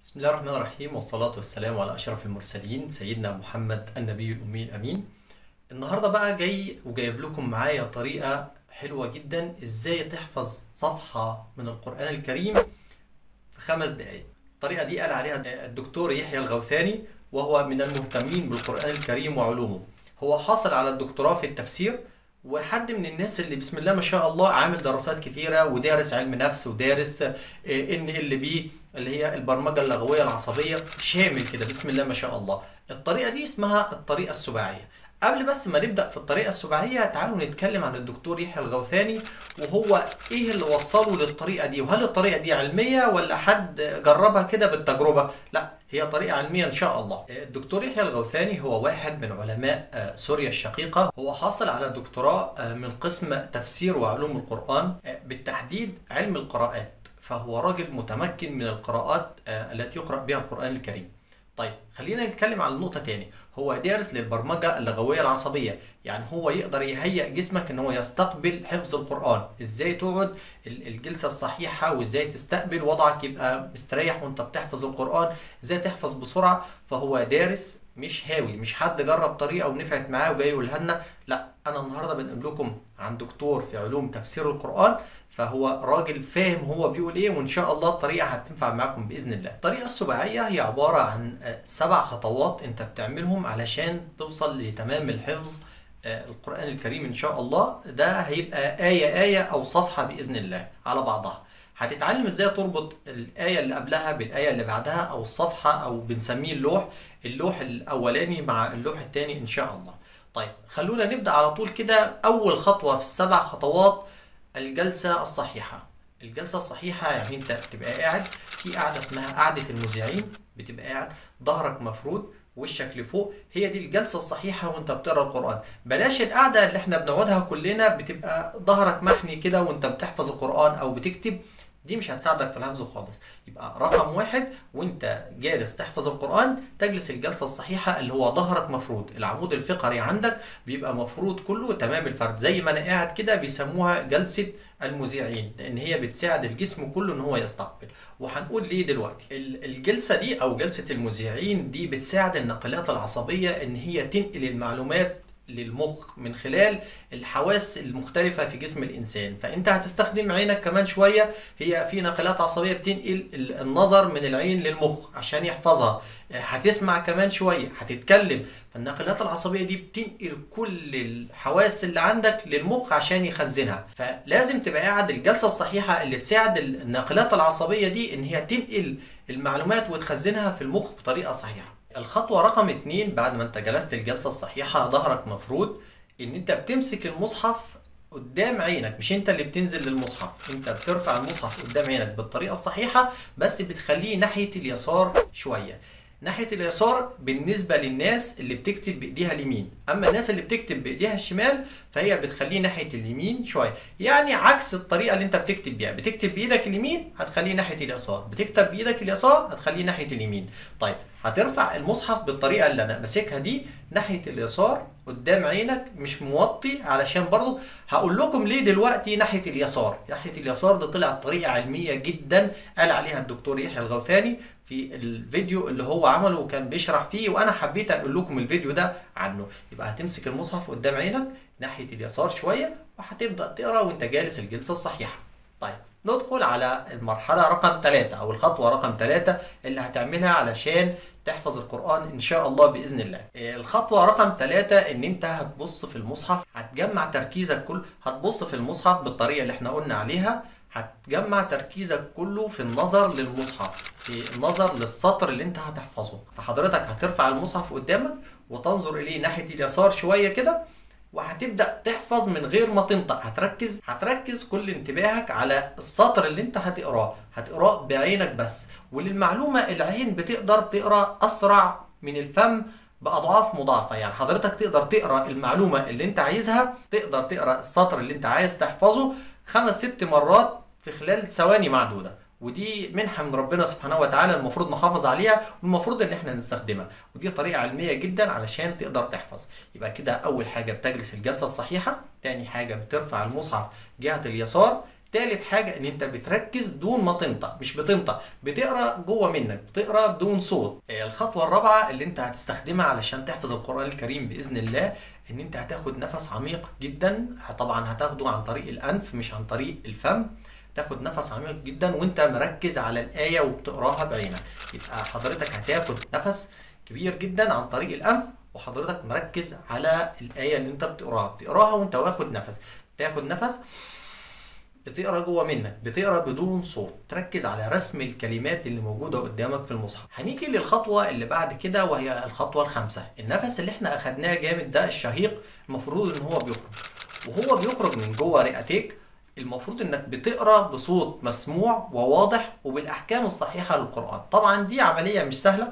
بسم الله الرحمن الرحيم والصلاة والسلام على أشرف المرسلين سيدنا محمد النبي الأمي الأمين النهاردة بقى جاي وجايب لكم معايا طريقة حلوة جدا إزاي تحفظ صفحة من القرآن الكريم في خمس دقايق الطريقة دي قال عليها الدكتور يحيى الغوثاني وهو من المهتمين بالقرآن الكريم وعلومه هو حاصل على الدكتوراه في التفسير وحد من الناس اللي بسم الله ما شاء الله عامل دراسات كتيرة ودارس علم نفس ودارس ان ال بي اللي هي البرمجة اللغوية العصبية شامل كده بسم الله ما شاء الله الطريقة دي اسمها الطريقة السباعية قبل بس ما نبدأ في الطريقة السباعية تعالوا نتكلم عن الدكتور يحيى الغوثاني وهو ايه اللي وصله للطريقة دي وهل الطريقة دي علمية ولا حد جربها كده بالتجربة لا هي طريقة علمية ان شاء الله الدكتور يحيى الغوثاني هو واحد من علماء سوريا الشقيقة هو حاصل على دكتوراه من قسم تفسير وعلوم القرآن بالتحديد علم القراءات فهو راجل متمكن من القراءات التي يقرأ بها القرآن الكريم طيب خلينا نتكلم عن النقطة تاني هو دارس للبرمجة اللغوية العصبية يعني هو يقدر يهيئ جسمك ان هو يستقبل حفظ القرآن ازاي تقعد الجلسة الصحيحة وازاي تستقبل وضعك يبقى مستريح وانت بتحفظ القرآن ازاي تحفظ بسرعة فهو دارس مش هاوي مش حد جرب طريقة ونفعت معاه وجاي يقولها لنا لا انا النهاردة بنقول لكم عن دكتور في علوم تفسير القرآن فهو راجل فاهم هو بيقول ايه وان شاء الله الطريقه هتنفع معاكم باذن الله. الطريقه السباعيه هي عباره عن سبع خطوات انت بتعملهم علشان توصل لتمام الحفظ القران الكريم ان شاء الله ده هيبقى ايه ايه او صفحه باذن الله على بعضها. هتتعلم ازاي تربط الايه اللي قبلها بالايه اللي بعدها او الصفحه او بنسميه اللوح اللوح الاولاني مع اللوح الثاني ان شاء الله. طيب خلونا نبدا على طول كده اول خطوه في السبع خطوات الجلسة الصحيحة الجلسة الصحيحة يعني انت بتبقى قاعد في قاعدة اسمها قاعدة المذيعين بتبقى قاعد ظهرك مفرود وشك لفوق هي دي الجلسة الصحيحة وانت بتقرا القرآن بلاش القعدة اللي احنا بنقعدها كلنا بتبقى ظهرك محني كده وانت بتحفظ القرآن او بتكتب دي مش هتساعدك في الحفظ خالص يبقى رقم واحد وانت جالس تحفظ القرآن تجلس الجلسة الصحيحة اللي هو ظهرك مفروض العمود الفقري عندك بيبقى مفروض كله تمام الفرد زي ما انا قاعد كده بيسموها جلسة المذيعين لان هي بتساعد الجسم كله ان هو يستقبل وهنقول ليه دلوقتي الجلسة دي او جلسة المذيعين دي بتساعد النقلات العصبية ان هي تنقل المعلومات للمخ من خلال الحواس المختلفة في جسم الإنسان فأنت هتستخدم عينك كمان شوية هي في نقلات عصبية بتنقل النظر من العين للمخ عشان يحفظها هتسمع كمان شوية هتتكلم فالنقلات العصبية دي بتنقل كل الحواس اللي عندك للمخ عشان يخزنها فلازم تبقى قاعد الجلسة الصحيحة اللي تساعد النقلات العصبية دي إن هي تنقل المعلومات وتخزنها في المخ بطريقة صحيحة الخطوة رقم اتنين بعد ما انت جلست الجلسة الصحيحة ظهرك مفروض ان انت بتمسك المصحف قدام عينك مش انت اللي بتنزل للمصحف انت بترفع المصحف قدام عينك بالطريقة الصحيحة بس بتخليه ناحية اليسار شوية ناحية اليسار بالنسبة للناس اللي بتكتب بإيديها اليمين أما الناس اللي بتكتب بإيديها الشمال فهي بتخليه ناحية اليمين شوية يعني عكس الطريقة اللي أنت بتكتب بيها بتكتب بإيدك اليمين هتخليه ناحية اليسار بتكتب بإيدك اليسار هتخليه ناحية اليمين طيب هترفع المصحف بالطريقة اللي أنا ماسكها دي ناحية اليسار قدام عينك مش موطي علشان برضو هقول لكم ليه دلوقتي ناحية اليسار ناحية اليسار دي طلعت طريقة علمية جدا قال عليها الدكتور يحيى الغوثاني في الفيديو اللي هو عمله وكان بيشرح فيه وانا حبيت اقول لكم الفيديو ده عنه يبقى هتمسك المصحف قدام عينك ناحيه اليسار شويه وهتبدا تقرا وانت جالس الجلسه الصحيحه طيب ندخل على المرحله رقم ثلاثة او الخطوه رقم ثلاثة اللي هتعملها علشان تحفظ القرآن إن شاء الله بإذن الله. الخطوة رقم ثلاثة إن أنت هتبص في المصحف هتجمع تركيزك كله هتبص في المصحف بالطريقة اللي إحنا قلنا عليها هتجمع تركيزك كله في النظر للمصحف في النظر للسطر اللي انت هتحفظه فحضرتك هترفع المصحف قدامك وتنظر اليه ناحيه اليسار شويه كده وهتبدا تحفظ من غير ما تنطق هتركز هتركز كل انتباهك على السطر اللي انت هتقراه هتقراه بعينك بس وللمعلومه العين بتقدر تقرا اسرع من الفم باضعاف مضاعفه يعني حضرتك تقدر تقرا المعلومه اللي انت عايزها تقدر تقرا السطر اللي انت عايز تحفظه خمس ست مرات في خلال ثواني معدوده ودي منحه من ربنا سبحانه وتعالى المفروض نحافظ عليها والمفروض ان احنا نستخدمها ودي طريقه علميه جدا علشان تقدر تحفظ يبقى كده اول حاجه بتجلس الجلسه الصحيحه تاني حاجه بترفع المصحف جهه اليسار تالت حاجة ان انت بتركز دون ما تنطق مش بتنطق بتقرا جوه منك بتقرا بدون صوت آه، الخطوة الرابعة اللي انت هتستخدمها علشان تحفظ القرآن الكريم بإذن الله ان انت هتاخد نفس عميق جدا طبعا هتاخده عن طريق الانف مش عن طريق الفم تاخد نفس عميق جدا وانت مركز على الآية وبتقراها بعينك يبقى حضرتك هتاخد نفس كبير جدا عن طريق الأنف وحضرتك مركز على الآية اللي انت بتقراها بتقراها وانت واخد نفس تاخد نفس بتقرا جوه منك بتقرا بدون صوت تركز على رسم الكلمات اللي موجوده قدامك في المصحف هنيجي للخطوه اللي بعد كده وهي الخطوه الخامسه النفس اللي احنا اخدناه جامد ده الشهيق المفروض ان هو بيخرج وهو بيخرج من جوه رئتيك المفروض انك بتقرا بصوت مسموع وواضح وبالاحكام الصحيحه للقران طبعا دي عمليه مش سهله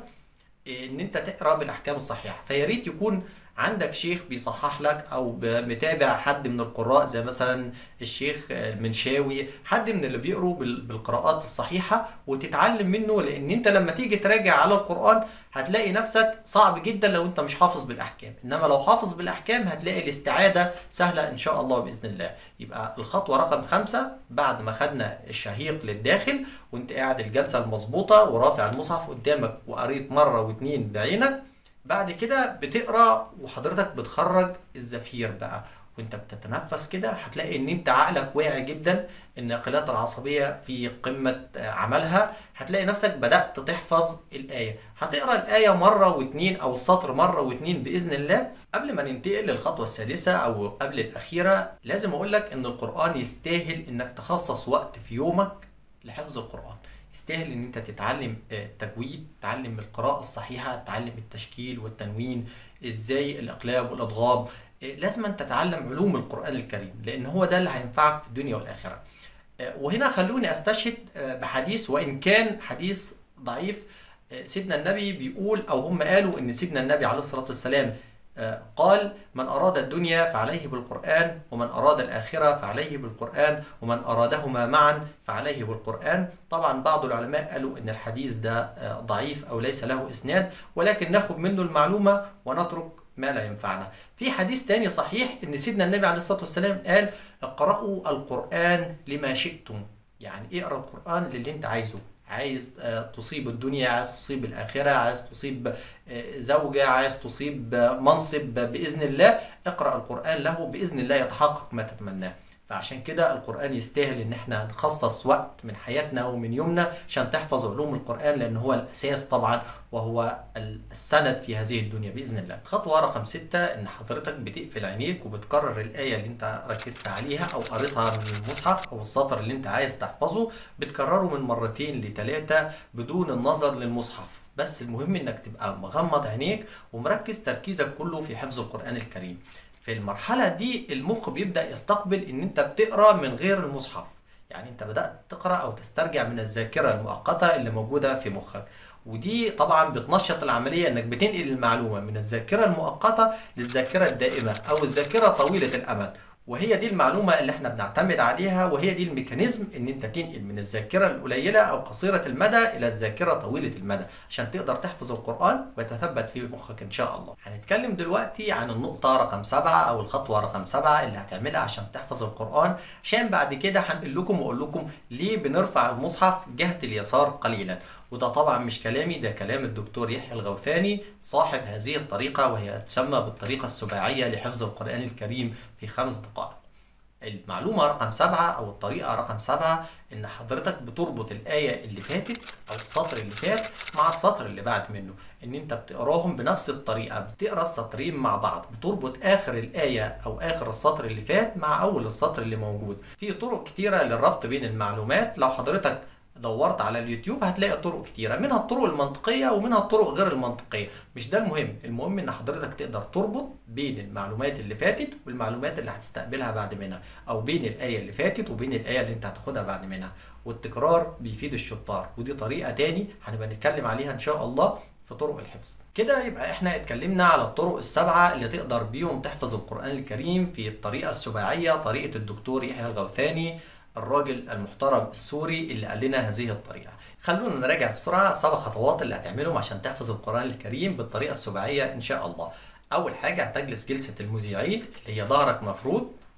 ان انت تقرا بالاحكام الصحيحه فيا ريت يكون عندك شيخ بيصحح لك او ب- متابع حد من القراء زي مثلا الشيخ المنشاوي حد من اللي بيقروا بال- بالقراءات الصحيحه وتتعلم منه لان انت لما تيجي تراجع على القران هتلاقي نفسك صعب جدا لو انت مش حافظ بالاحكام انما لو حافظ بالاحكام هتلاقي الاستعاده سهله ان شاء الله باذن الله يبقى الخطوه رقم خمسة بعد ما خدنا الشهيق للداخل وانت قاعد الجلسه المظبوطه ورافع المصحف قدامك وقريت مره واتنين بعينك بعد كده بتقرا وحضرتك بتخرج الزفير بقى وانت بتتنفس كده هتلاقي ان انت عقلك واعي جدا الناقلات العصبيه في قمه آه، عملها هتلاقي نفسك بدات تحفظ الايه هتقرا الايه مره واتنين او السطر مره واتنين باذن الله قبل ما ننتقل للخطوه السادسه او قبل الاخيره لازم اقول لك ان القران يستاهل انك تخصص وقت في يومك لحفظ القران يستاهل ان انت تتعلم آه، تجويد تتعلم القراءة الصحيحة تتعلم التشكيل والتنوين ازاي الاقلاب والادغام آه، لازم أن تتعلم علوم القرآن الكريم لان هو ده اللي هينفعك في الدنيا والاخرة آه، وهنا خلوني استشهد آه، بحديث وان كان حديث ضعيف آه، سيدنا النبي بيقول او هم قالوا ان سيدنا النبي عليه الصلاة والسلام آه، قال من أراد الدنيا فعليه بالقرآن ومن أراد الآخرة فعليه بالقرآن ومن أرادهما معا فعليه بالقرآن طبعا بعض العلماء قالوا أن الحديث ده آه، ضعيف أو ليس له إسناد ولكن ناخد منه المعلومة ونترك ما لا ينفعنا في حديث تاني صحيح أن سيدنا النبي عليه الصلاة والسلام قال اقرأوا القرآن لما شئتم يعني اقرأ القرآن للي انت عايزه عايز آه، تصيب الدنيا عايز تصيب الآخرة عايز تصيب آه، زوجة عايز تصيب آه، منصب آه، بإذن الله اقرأ القرآن له بإذن الله يتحقق ما تتمناه فعشان كده القرآن يستاهل إن احنا نخصص وقت من حياتنا ومن يومنا عشان تحفظ علوم القرآن لأن هو الأساس طبعا وهو السند في هذه الدنيا بإذن الله. خطوة رقم ستة إن حضرتك بتقفل عينيك وبتكرر الآية اللي أنت ركزت عليها أو قريتها من المصحف أو السطر اللي أنت عايز تحفظه بتكرره من مرتين لثلاثة بدون النظر للمصحف. بس المهم إنك تبقى مغمض عينيك ومركز تركيزك كله في حفظ القرآن الكريم. في المرحلة دي المخ بيبدأ يستقبل إن أنت بتقرأ من غير المصحف يعني أنت بدأت تقرأ أو تسترجع من الذاكرة المؤقتة اللي موجودة في مخك ودي طبعا بتنشط العملية إنك بتنقل المعلومة من الذاكرة المؤقتة للذاكرة الدائمة أو الذاكرة طويلة الأمد وهي دي المعلومة اللي احنا بنعتمد عليها وهي دي الميكانيزم ان انت تنقل من الذاكرة القليلة او قصيرة المدى الى الذاكرة طويلة المدى عشان تقدر تحفظ القرآن ويتثبت في مخك ان شاء الله هنتكلم دلوقتي عن النقطة رقم سبعة او الخطوة رقم سبعة اللي هتعملها عشان تحفظ القرآن عشان بعد كده هنقول لكم واقول لكم ليه بنرفع المصحف جهة اليسار قليلا وده طبعا مش كلامي ده كلام الدكتور يحيى الغوثاني صاحب هذه الطريقة وهي تسمى بالطريقة السباعية لحفظ القرآن الكريم في خمس دقائق المعلومة رقم سبعة أو الطريقة رقم سبعة إن حضرتك بتربط الآية اللي فاتت أو السطر اللي فات مع السطر اللي بعد منه إن أنت بتقراهم بنفس الطريقة بتقرا السطرين مع بعض بتربط آخر الآية أو آخر السطر اللي فات مع أول السطر اللي موجود في طرق كتيرة للربط بين المعلومات لو حضرتك دورت على اليوتيوب هتلاقي طرق كتيرة منها الطرق المنطقية ومنها الطرق غير المنطقية مش ده المهم المهم ان حضرتك تقدر تربط بين المعلومات اللي فاتت والمعلومات اللي هتستقبلها بعد منها او بين الآية اللي فاتت وبين الآية اللي انت هتاخدها بعد منها والتكرار بيفيد الشطار ودي طريقة تاني هنبقى نتكلم عليها ان شاء الله في طرق الحفظ كده يبقى احنا اتكلمنا على الطرق السبعة اللي تقدر بيهم تحفظ القرآن الكريم في الطريقة السباعية طريقة الدكتور يحيى الغوثاني الراجل المحترم السوري اللي قال لنا هذه الطريقة خلونا نراجع بسرعة السبع خطوات اللي هتعملهم عشان تحفظ القرآن الكريم بالطريقة السباعية إن شاء الله أول حاجة هتجلس جلسة المذيعين اللي هي ظهرك مفروض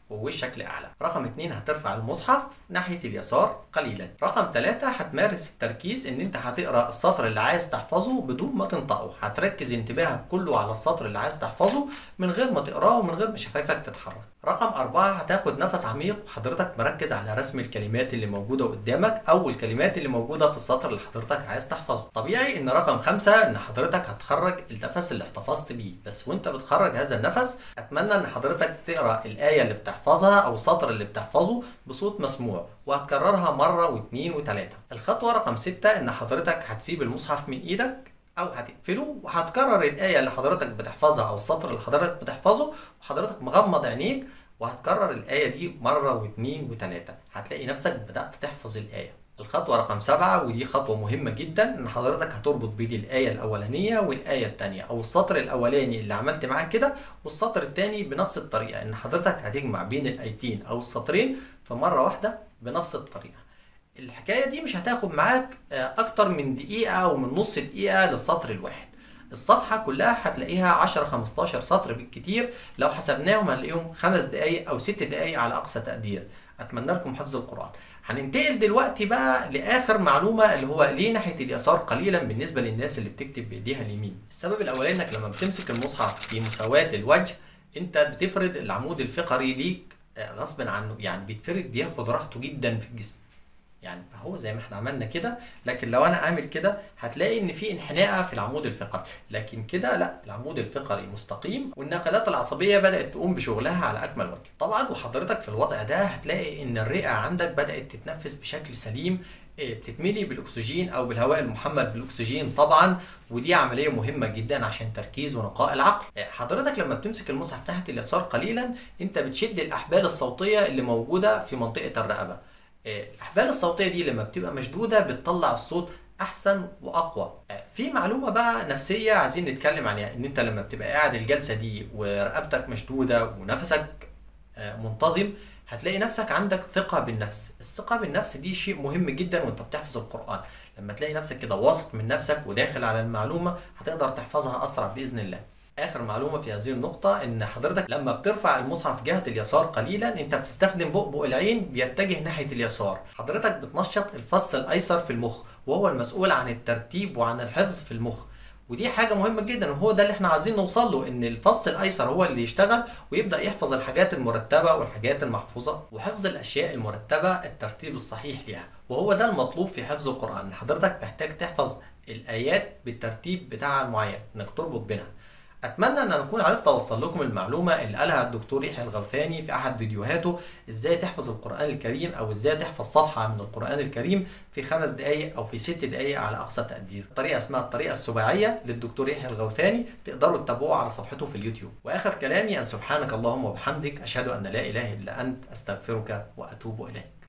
ووشك لأعلى رقم اتنين هترفع المصحف ناحية اليسار قليلا رقم تلاتة هتمارس التركيز ان انت هتقرأ السطر اللي عايز تحفظه بدون ما تنطقه هتركز انتباهك كله على السطر اللي عايز تحفظه من غير ما تقراه ومن غير ما شفايفك تتحرك رقم أربعة هتاخد نفس عميق وحضرتك مركز على رسم الكلمات اللي موجودة قدامك أو الكلمات اللي موجودة في السطر اللي حضرتك عايز تحفظه طبيعي ان رقم خمسة ان حضرتك هتخرج النفس اللي احتفظت بيه بس وانت بتخرج هذا النفس اتمنى ان حضرتك تقرا الايه اللي بتحفظها او السطر اللي بتحفظه بصوت مسموع وهتكررها مره واثنين وثلاثه الخطوه رقم ستة ان حضرتك هتسيب المصحف من ايدك او هتقفله وهتكرر الايه اللي حضرتك بتحفظها او السطر اللي حضرتك بتحفظه وحضرتك مغمض عينيك وهتكرر الايه دي مره واثنين وثلاثه هتلاقي نفسك بدات تحفظ الايه الخطوة رقم سبعة ودي خطوة مهمة جدا ان حضرتك هتربط بين الآية الأولانية والآية التانية أو السطر الأولاني اللي عملت معاه كده والسطر التاني بنفس الطريقة ان حضرتك هتجمع بين الآيتين أو السطرين في مرة واحدة بنفس الطريقة الحكاية دي مش هتاخد معاك آه، أكتر من دقيقة أو من نص دقيقة للسطر الواحد الصفحة كلها هتلاقيها 10 15 سطر بالكتير لو حسبناهم هنلاقيهم خمس دقايق أو ست دقايق على أقصى تقدير أتمنى لكم حفظ القرآن هننتقل دلوقتي بقى لاخر معلومه اللي هو ليه ناحيه اليسار قليلا بالنسبه للناس اللي بتكتب بايديها اليمين السبب الاولاني انك لما بتمسك المصحف في مساواه الوجه انت بتفرد العمود الفقري ليك آه، غصب عنه يعني بيتفرد بياخد راحته جدا في الجسم يعني هو زي ما احنا عملنا كده لكن لو انا عامل كده هتلاقي ان في انحناء في العمود الفقري لكن كده لا العمود الفقري مستقيم والنقلات العصبيه بدات تقوم بشغلها على اكمل وجه طبعا وحضرتك في الوضع ده هتلاقي ان الرئه عندك بدات تتنفس بشكل سليم إيه، بتتملي بالاكسجين او بالهواء المحمل بالاكسجين طبعا ودي عمليه مهمه جدا عشان تركيز ونقاء العقل إيه، حضرتك لما بتمسك المصحف تحت اليسار قليلا انت بتشد الاحبال الصوتيه اللي موجوده في منطقه الرقبه الاحبال الصوتيه دي لما بتبقى مشدوده بتطلع الصوت احسن واقوى في معلومه بقى نفسيه عايزين نتكلم عليها ان انت لما بتبقى قاعد الجلسه دي ورقبتك مشدوده ونفسك آه، منتظم هتلاقي نفسك عندك ثقه بالنفس الثقه بالنفس دي شيء مهم جدا وانت بتحفظ القران لما تلاقي نفسك كده واثق من نفسك وداخل على المعلومه هتقدر تحفظها اسرع باذن الله اخر معلومه في هذه النقطه ان حضرتك لما بترفع المصحف جهه اليسار قليلا انت بتستخدم بؤبؤ العين بيتجه ناحيه اليسار حضرتك بتنشط الفص الايسر في المخ وهو المسؤول عن الترتيب وعن الحفظ في المخ ودي حاجة مهمة جدا وهو ده اللي احنا عايزين نوصل له ان الفص الايسر هو اللي يشتغل ويبدأ يحفظ الحاجات المرتبة والحاجات المحفوظة وحفظ الاشياء المرتبة الترتيب الصحيح ليها وهو ده المطلوب في حفظ القرآن حضرتك محتاج تحفظ الايات بالترتيب بتاعها المعين انك تربط بينها اتمنى ان اكون عرفت اوصل لكم المعلومه اللي قالها الدكتور يحيى الغوثاني في احد فيديوهاته ازاي تحفظ القران الكريم او ازاي تحفظ صفحه من القران الكريم في خمس دقائق او في ست دقائق على اقصى تقدير طريقه اسمها الطريقه السباعيه للدكتور يحيى الغوثاني تقدروا تتابعوه على صفحته في اليوتيوب واخر كلامي ان سبحانك اللهم وبحمدك اشهد ان لا اله الا انت استغفرك واتوب اليك